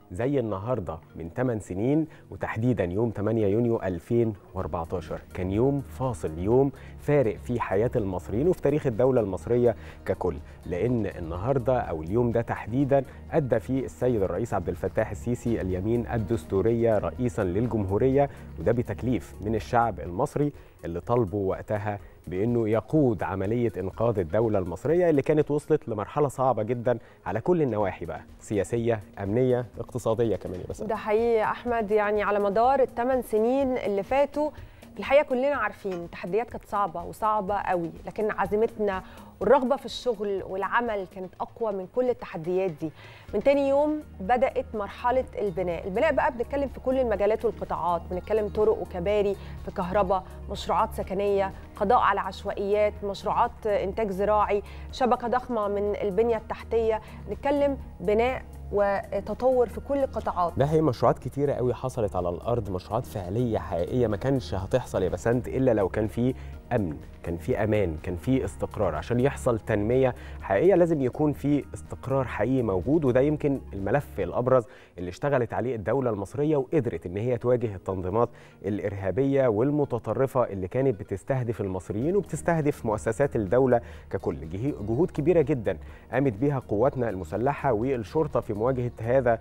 زي النهارده من 8 سنين وتحديدا يوم 8 يونيو 2014 كان يوم فاصل يوم فارق في حياه المصريين وفي تاريخ الدوله المصريه ككل لان النهارده او اليوم ده تحديدا ادى فيه السيد الرئيس عبد الفتاح السيسي اليمين الدستوريه رئيسا للجمهوريه وده بتكليف من الشعب المصري اللي طالبوا وقتها بانه يقود عمليه انقاذ الدوله المصريه اللي كانت وصلت لمرحله صعبه جدا على كل النواحي بقى سياسيه امنيه اقتصاديه كمان بس ده حقيقي يا احمد يعني على مدار الثمان سنين اللي فاتوا في الحقيقه كلنا عارفين التحديات كانت صعبه وصعبه قوي لكن عزيمتنا والرغبه في الشغل والعمل كانت اقوى من كل التحديات دي من تاني يوم بدات مرحله البناء البناء بقى بنتكلم في كل المجالات والقطاعات بنتكلم طرق وكباري في كهرباء مشروعات سكنيه قضاء على عشوائيات مشروعات انتاج زراعي شبكه ضخمه من البنيه التحتيه نتكلم بناء وتطور في كل القطاعات ده هي مشروعات كتيرة قوي حصلت على الأرض مشروعات فعلية حقيقية ما كانش هتحصل يا بسنت إلا لو كان في أمن كان في أمان كان في استقرار عشان يحصل تنمية حقيقية لازم يكون في استقرار حقيقي موجود وده يمكن الملف الأبرز اللي اشتغلت عليه الدولة المصرية وقدرت إن هي تواجه التنظيمات الإرهابية والمتطرفة اللي كانت بتستهدف المصريين وبتستهدف مؤسسات الدولة ككل جهود كبيرة جدا قامت بها قواتنا المسلحة والشرطة في مواجهه هذا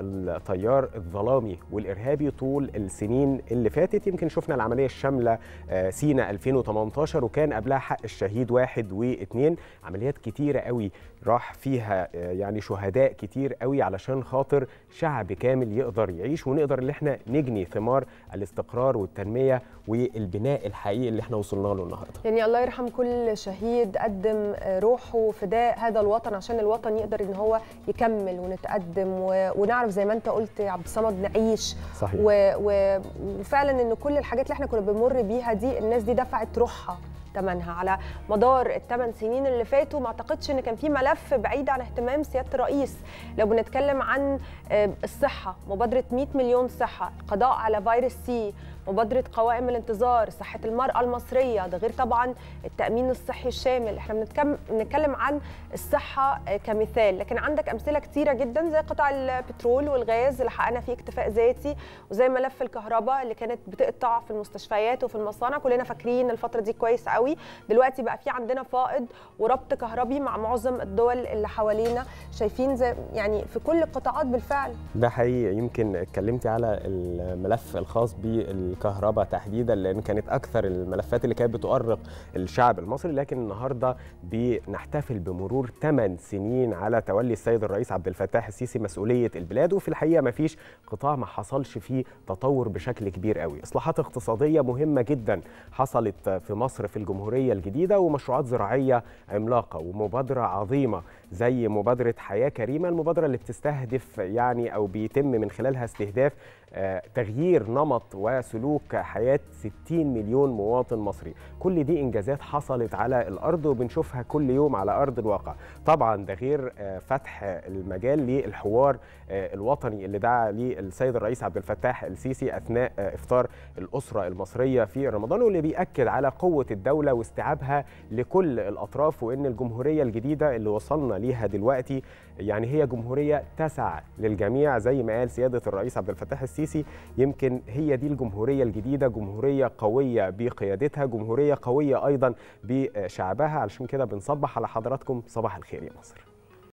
التيار الظلامي والارهابي طول السنين اللي فاتت يمكن شفنا العمليه الشامله سينا 2018 وكان قبلها حق الشهيد واحد واثنين عمليات كتيره قوي راح فيها يعني شهداء كتير قوي علشان خاطر شعب كامل يقدر يعيش ونقدر ان احنا نجني ثمار الاستقرار والتنميه والبناء الحقيقي اللي احنا وصلنا له النهارده. يعني الله يرحم كل شهيد قدم روحه فداء هذا الوطن عشان الوطن يقدر ان هو يكمل ونتقدم ونعرف زي ما انت قلت يا عبد الصمد نعيش صحيح. و... و... وفعلا ان كل الحاجات اللي احنا كنا بنمر بيها دي الناس دي دفعت روحها ثمنها على مدار الثمان سنين اللي فاتوا ما اعتقدش ان كان في ملف بعيد عن اهتمام سياده الرئيس لو بنتكلم عن الصحه مبادره 100 مليون صحه القضاء على فيروس سي مبادره قوائم الانتظار صحه المراه المصريه ده غير طبعا التامين الصحي الشامل احنا بنتكلم عن الصحه كمثال لكن عندك امثله كتيره جدا زي قطاع البترول والغاز اللي حققنا فيه اكتفاء ذاتي وزي ملف الكهرباء اللي كانت بتقطع في المستشفيات وفي المصانع كلنا فاكرين الفتره دي كويس قوي دلوقتي بقى في عندنا فائض وربط كهربي مع معظم الدول اللي حوالينا شايفين زي يعني في كل القطاعات بالفعل ده حقيقي يمكن اتكلمتي على الملف الخاص بالكهرباء تحديدا لان كانت اكثر الملفات اللي كانت بتؤرق الشعب المصري لكن النهارده بنحتفل بمرور 8 سنين على تولي السيد الرئيس عبد الفتاح السيسي مسؤوليه البلاد وفي الحقيقه ما فيش قطاع ما حصلش فيه تطور بشكل كبير قوي اصلاحات اقتصاديه مهمه جدا حصلت في مصر في الجمهوريه الجديده ومشروعات زراعيه عملاقه ومبادره عظيمه زي مبادره حياه كريمه المبادره اللي بتستهدف يعني او بيتم من خلالها استهداف تغيير نمط وسلوك حياه 60 مليون مواطن مصري كل دي انجازات حصلت على الارض وبنشوفها كل يوم على ارض الواقع طبعا ده غير فتح المجال للحوار الوطني اللي دعا ليه السيد الرئيس عبد الفتاح السيسي اثناء افطار الاسره المصريه في رمضان واللي بياكد على قوه الدوله واستيعابها لكل الاطراف وان الجمهوريه الجديده اللي وصلنا ليها دلوقتي يعني هي جمهوريه تسع للجميع زي ما قال سياده الرئيس عبد الفتاح السيسي يمكن هي دي الجمهوريه الجديده جمهوريه قويه بقيادتها جمهوريه قويه ايضا بشعبها علشان كده بنصبح على حضراتكم صباح الخير يا مصر